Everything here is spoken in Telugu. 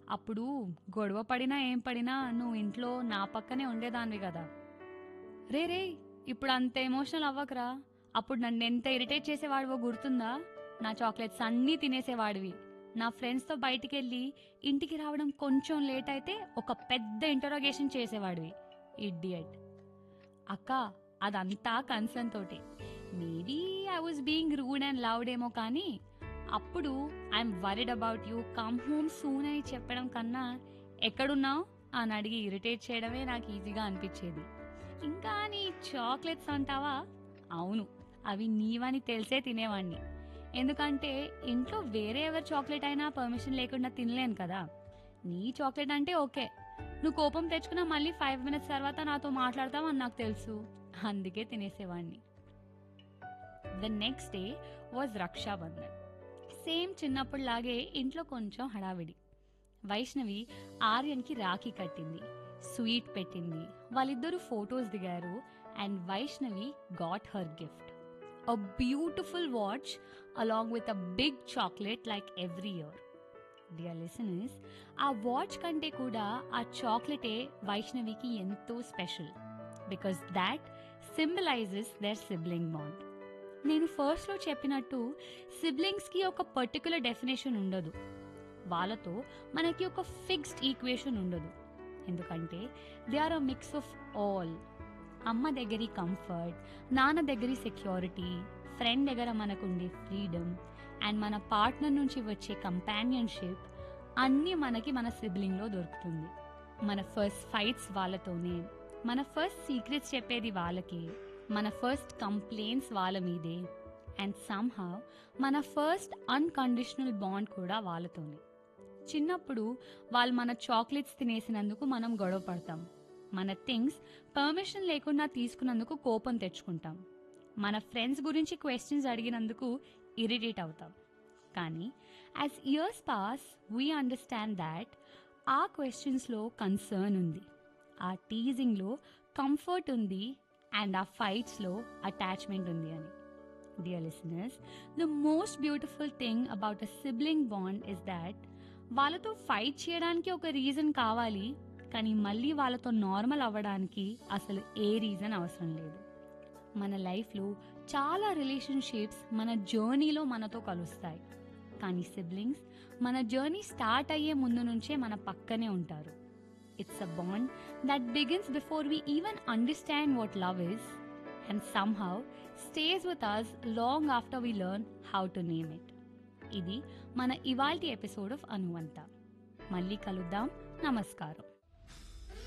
అప్పుడు గొడవ పడినా ఏం పడినా నువ్వు ఇంట్లో నా పక్కనే ఉండేదానివి కదా రే రే ఇప్పుడు అంత ఎమోషనల్ అవ్వకరా అప్పుడు నన్ను ఎంత ఇరిటేట్ చేసేవాడివో గుర్తుందా నా చాక్లెట్స్ అన్నీ తినేసేవాడివి నా ఫ్రెండ్స్తో బయటికి వెళ్ళి ఇంటికి రావడం కొంచెం లేట్ అయితే ఒక పెద్ద ఇంటరోగేషన్ చేసేవాడివి ఇడ్డియట్ అక్క అదంతా కన్సర్న్ తోటి maybe I was being rude and loud ఏమో కానీ అప్పుడు I'm worried about you come home soon అని చెప్పడం కన్నా ఎక్కడున్నావు అని అడిగి ఇరిటేట్ చేయడమే నాకు ఈజీగా అనిపించేది ఇంకా నీ చాక్లెట్స్ అంటావా అవును అవి నీవని తెలిసే తినేవాణ్ణి ఎందుకంటే ఇంట్లో వేరే ఎవరి చాక్లెట్ అయినా పర్మిషన్ లేకుండా తినలేను కదా నీ చాక్లెట్ అంటే ఓకే నువ్వు కోపం తెచ్చుకున్నా మళ్ళీ ఫైవ్ మినిట్స్ తర్వాత నాతో మాట్లాడతావని నాకు తెలుసు అందుకే తినేసేవాడిని the next day was Raksha Bandhan same చిన్నప్పుడులాగే ఇంట్లో కొంచెం హడావిడి వైష్ణవి ఆర్యన్కి రాఖీ కట్టింది స్వీట్ పెట్టింది వాళ్ళిద్దరూ ఫొటోస్ దిగారు and Vaishnavi got her gift a beautiful watch along with a big chocolate like every year dear listeners ఆ వాచ్ కంటే కూడా ఆ చాక్లెటే వైష్ణవికి ఎంతో special because that symbolises their sibling bond నేను ఫస్ట్లో చెప్పినట్టు సిబ్లింగ్స్కి ఒక పర్టికులర్ డెఫినేషన్ ఉండదు వాళ్ళతో మనకి ఒక ఫిక్స్డ్ ఈక్వేషన్ ఉండదు ఎందుకంటే they are a mix of all అమ్మ దగ్గరి కంఫర్ట్ నాన్న దగ్గరి సెక్యూరిటీ ఫ్రెండ్ దగ్గర మనకుండే ఫ్రీడమ్ అండ్ మన పార్ట్నర్ నుంచి వచ్చే కంపానియన్షిప్ అన్నీ మనకి మన సిబ్లింగ్లో దొరుకుతుంది మన ఫస్ట్ ఫైట్స్ వాళ్ళతోనే మన ఫస్ట్ సీక్రెట్స్ చెప్పేది వాళ్ళకి మన ఫస్ట్ కంప్లైంట్స్ వాళ్ళ మీదే అండ్ సమ్హౌ మన ఫస్ట్ అన్కండిషనల్ బాండ్ కూడా వాళ్ళతోనే చిన్నప్పుడు వాళ్ళు మన చాక్లెట్స్ తినేసినందుకు మనం గొడవ పడతాం మన థింగ్స్ పర్మిషన్ లేకుండా తీసుకున్నందుకు కోపం తెచ్చుకుంటాం మన ఫ్రెండ్స్ గురించి క్వశ్చన్స్ అడిగినందుకు ఇరిటేట్ అవుతాం కానీ as years pass we understand that ఆ క్వశ్చన్స్లో కన్సర్న్ ఉంది ఆ టీజింగ్లో కంఫర్ట్ ఉంది అండ్ ఆ ఫైట్స్లో అటాచ్మెంట్ ఉంది అని dear listeners the most beautiful thing about a sibling bond is that వాళ్ళతో ఫైట్ చేయడానికి ఒక రీజన్ కావాలి కానీ మళ్ళీ వాళ్ళతో నార్మల్ అవ్వడానికి అసలు ఏ రీజన్ అవసరం లేదు మన లైఫ్లో చాలా రిలేషన్షిప్స్ మన జర్నీలో మనతో కలుస్తాయి కానీ సిబ్లింగ్స్ మన జర్నీ స్టార్ట్ అయ్యే ముందు నుంచే మన పక్కనే ఉంటారు it's a bond that begins before we even understand what love is and somehow stays with us long after we learn how to name it ఇది మన ఇవాల్టి ఎపిసోడ్ ఆఫ్ అనువంత మళ్ళీ కలుద్దాం నమస్కారం